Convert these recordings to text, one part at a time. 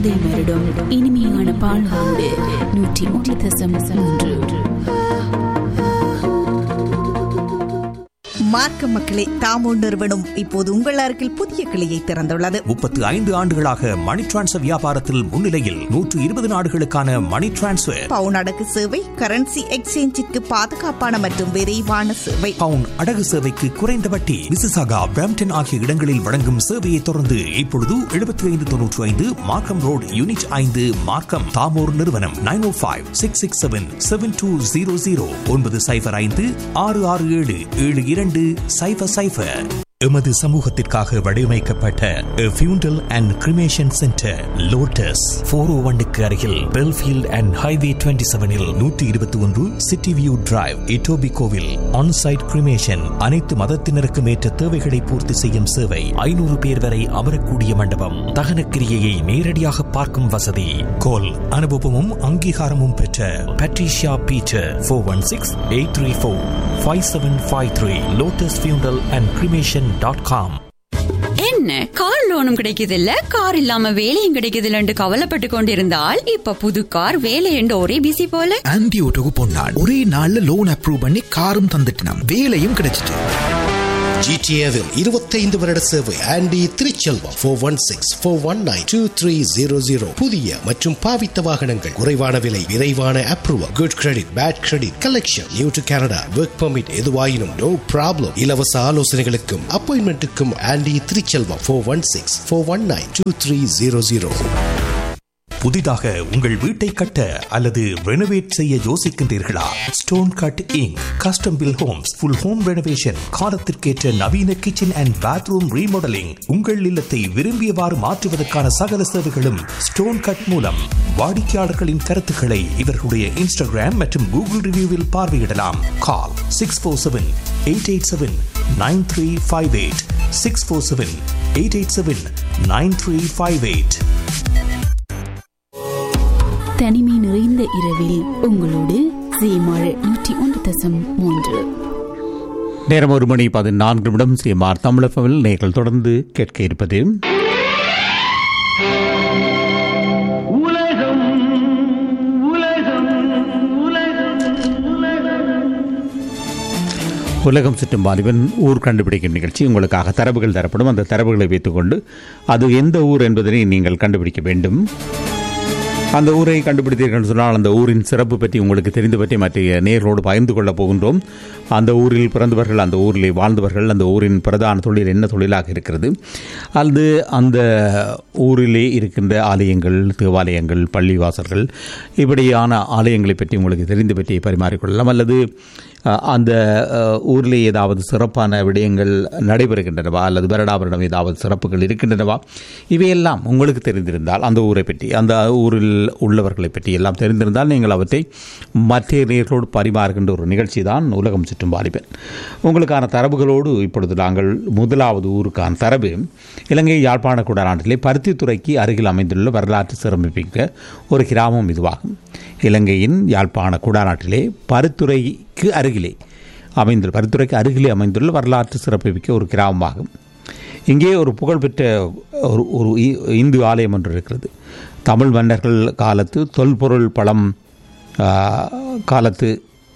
இதயம் வருடம் இனிமையான பால்வாண்டு நூற்றி மூன்று தசம் மூன்று மார்க்க மக்களே தாமோ நிறுவனம் இப்போது உங்கள் அருகில் புதிய கிளையை திறந்துள்ளது முப்பத்து ஐந்து ஆண்டுகளாக மணி டிரான்ஸ்ஃபர் வியாபாரத்தில் முன்னிலையில் நூற்று இருபது நாடுகளுக்கான மணி டிரான்ஸ்ஃபர் பவுன் அடகு சேவை கரன்சி எக்ஸ்சேஞ்சிற்கு பாதுகாப்பான மற்றும் விரைவான சேவை பவுன் அடகு சேவைக்கு குறைந்த வட்டி மிசிசாகா பிராம்டன் ஆகிய இடங்களில் வழங்கும் சேவையை தொடர்ந்து இப்பொழுது எழுபத்தி ஐந்து தொன்னூற்றி ஐந்து மார்க்கம் ரோடு யூனிட் ஐந்து மார்க்கம் தாமோர் நிறுவனம் nine O five six six seven seven two zero zero ஒன்பது சைபர் ஐந்து ஆறு ஆறு ஏழு ஏழு இரண்டு சைபர் சைபர் எமது சமூகத்திற்காக வடிவமைக்கப்பட்ட funeral and cremation centre lotus four O ஒன்னுக்கு அருகில் பெல்ஃபீல்ட் அண்ட் ஹைவே டுவெண்ட்டி செவனில் நூற்றி இருபத்தி ஒன்று சிட்டி வியூ டிரைவ் இட்டோபி கோவில் ஆன்சைட் கிரிமேஷன் அனைத்து மதத்தினருக்கும் ஏற்ற தேவைகளை பூர்த்தி செய்யும் சேவை ஐநூறு பேர் வரை அமரக்கூடிய மண்டபம் தகனக்கிரியையை நேரடியாக பார்க்கும் வசதி கோல் அனுபவமும் அங்கீகாரமும் பெற்ற Patricia Peter four one six eight three four five seven five three lotus funeral and cremation dot com என்ன கார் லோனும் கிடைக்குது இல்ல கார் இல்லாம வேலையும் கிடைக்குது இல்லன்னு கவலைப்பட்டு கொண்டிருந்தால் இப்ப புது கார் வேலை என்று ஒரே பிசி போல ஆன்டி ஓட்டோக்கு பொன்னாள் ஒரே நாள்ல லோன் அப்ரூவ் பண்ணி காரும் தந்துட்டினாம் வேலையும் கிடைச்சிட்டு ஜிடிஏவில் இருபத்தைந்து வருட சேவை Andy Thiruchelvam four one six four one nine two three zero zero புதிய மற்றும் பாவித்த வாகனங்கள் குறைவான விலை விரைவான approval good credit bad credit collection new to Canada work permit எதுவாயினும் நோ ப்ராப்ளம் இலவச ஆலோசனைகளுக்கும் அப்பாயின்மெண்ட்டுக்கும் Andy Thiruchelvam four one six four one nine two three zero zero புதிதாக உங்கள் வீட்டை கட்ட அல்லது ரெனோவேட் செய்ய யோசிக்கின்றீர்களா stone cut inc custom build homes full home renovation காலத்திற்கேற்ற நவீன கிச்சன் அண்ட் பாத்ரூம் ரீமாடலிங் உங்கள் இல்லத்தை விரும்பியவாறு மாற்றுவதற்கான சகல சேவைகளும் ஸ்டோன் கட் மூலம் வாடிக்கையாளர்களின் கருத்துக்களை இவர்களுடைய இன்ஸ்டாகிராம் மற்றும் கூகுள் ரிவ்யூவில் பார்வையிடலாம் call six four seven eight eight seven nine three five eight six four seven eight eight seven nine three five eight தனிமை நிறைந்த இரவில் உங்களோடு சீமாழ் நூற்றி ஒன்று தசம் மூன்று நேரம் ஒரு மணி பதினான்கு நிமிடம் சிஎம்ஆர் தமிழகவில் நீங்கள் தொடர்ந்து கேட்க இருப்பது உலகம் சுற்றும் வாலிபன் ஊர் கண்டுபிடிக்கும் நிகழ்ச்சி உங்களுக்காக தரவுகள் தரப்படும் அந்த தரவுகளை வைத்துக்கொண்டு அது எந்த ஊர் என்பதனை நீங்கள் கண்டுபிடிக்க வேண்டும் அந்த ஊரை கண்டுபிடித்தீர்கள் சொன்னால் அந்த ஊரின் சிறப்பு பற்றி உங்களுக்கு தெரிந்து பற்றி மற்ற நேர்களோடு பகிர்ந்து கொள்ளப் போகின்றோம் அந்த ஊரில் பிறந்தவர்கள் அந்த ஊரில் வாழ்ந்தவர்கள் அந்த ஊரின் பிரதான தொழில் என்ன தொழிலாக இருக்கிறது அல்லது அந்த ஊரிலே இருக்கின்ற ஆலயங்கள் தேவாலயங்கள் பள்ளிவாசல்கள் இப்படியான ஆலயங்களை பற்றி உங்களுக்கு தெரிந்து பற்றி பரிமாறிக்கொள்ளலாம் அல்லது அஹ், அந்த அஹ், ஊரிலே ஏதாவது சிறப்பான விடயங்கள் நடைபெறுகின்றனவா அல்லது வருடாவரிடம் ஏதாவது சிறப்புகள் இருக்கின்றனவா இவையெல்லாம் உங்களுக்கு தெரிந்திருந்தால் அந்த ஊரை பற்றி அந்த ஊரில் உள்ளவர்களை பற்றி எல்லாம் தெரிந்திருந்தால் நீங்கள் அவற்றை மற்ற நேர்களோடு பரிமாறுகின்ற ஒரு நிகழ்ச்சி தான் உலகம் சுற்றும் வாலிபன் உங்களுக்கான தரவுகளோடு இப்பொழுது நாங்கள் முதலாவது ஊருக்கான தரவு இலங்கை யாழ்ப்பாண குடாநாட்டிலே பருத்தித்துறைக்கு அருகில் அமைந்துள்ள வரலாற்று சிறப்பிக்க ஒரு கிராமம் இதுவாகும் இலங்கையின் யாழ்ப்பாண குடாநாட்டிலே பருத்துறைக்கு அருகிலே அமைந்துள்ள பருத்துறைக்கு அருகிலே அமைந்துள்ள வரலாற்று சிறப்புமிக்க ஒரு கிராமமாகும் இங்கே ஒரு புகழ்பெற்ற ஒரு ஒரு இ- இந்து ஆலயம் ஒன்று இருக்கிறது தமிழ் மன்னர்கள் காலத்து தொல்பொருள் பழம் ஆ, காலத்து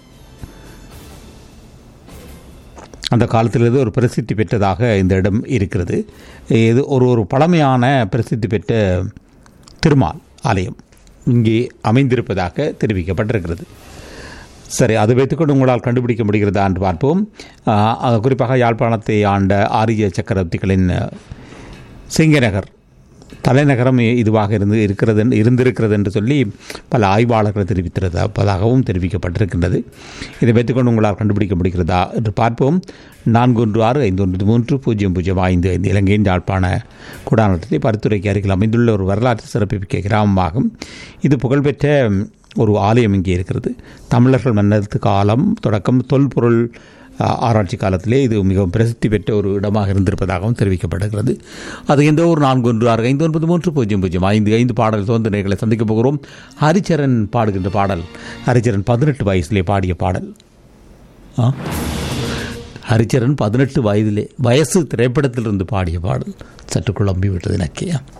அந்த காலத்திலிருந்து ஒரு பிரசித்தி பெற்றதாக இந்த இடம் இருக்கிறது இது ஒரு ஒரு பழமையான பிரசித்தி பெற்ற திருமால் ஆலயம் இங்கே அமைந்திருப்பதாக தெரிவிக்கப்பட்டிருக்கிறது சரி அதை வைத்துக்கொண்டு உங்களால் கண்டுபிடிக்க முடிகிறதா என்று பார்ப்போம் ஆஹ், அது குறிப்பாக யாழ்ப்பாணத்தை ஆண்ட ஆரிய சக்கரவர்த்திகளின் அஹ், சிங்கநகர் தலைநகரம் இ- இதுவாக இருந்து இருக்கிறது என்று- இருந்திருக்கிறது என்று சொல்லி பல ஆய்வாளர்கள் தெரிவித்திருப்பதாகவும் தெரிவிக்கப்பட்டிருக்கின்றது இதை வைத்துக்கொண்டு உங்களால் கண்டுபிடிக்க முடிகிறதா என்று பார்ப்போம் நான்கு ஒன்று ஆறு ஐந்து ஒன்று மூன்று பூஜ்ஜியம் பூஜ்ஜியம் ஐந்து ஐந்து இலங்கையின் யாழ்ப்பாண குடாநாட்டிலே பருத்துறைக்கு அருகில் அமைந்துள்ள ஒரு வரலாற்று சிறப்புமிக்க கிராமமாகும் இது புகழ்பெற்ற ம், ஒரு ஆலயம் இங்கே இருக்கிறது தமிழர்கள் மன்னத்து காலம் தொடக்கம் தொல்பொருள் ஆ, ஆராய்ச்சி காலத்திலே இது மிகவும் பிரசித்தி பெற்ற ஒரு இடமாக இருந்திருப்பதாகவும் தெரிவிக்கப்படுகிறது அது எந்த ஒரு நான்கு ஒன்று ஆறு ஐந்து ஒன்பது மூன்று பூஜ்ஜியம் பூஜ்ஜியம் ஐந்து ஐந்து பாடல் சோதனை நேர்களை சந்திக்கப் போகிறோம் ஹரிச்சரன் பாடுகின்ற பாடல் ஹரிச்சரன் பதினெட்டு வயசிலே பாடிய பாடல் ஆ ஹரிச்சரன் பதினெட்டு வயதிலே வயசு திரைப்படத்திலிருந்து பாடிய பாடல் சற்று குழம்பி விட்டது எனக்கே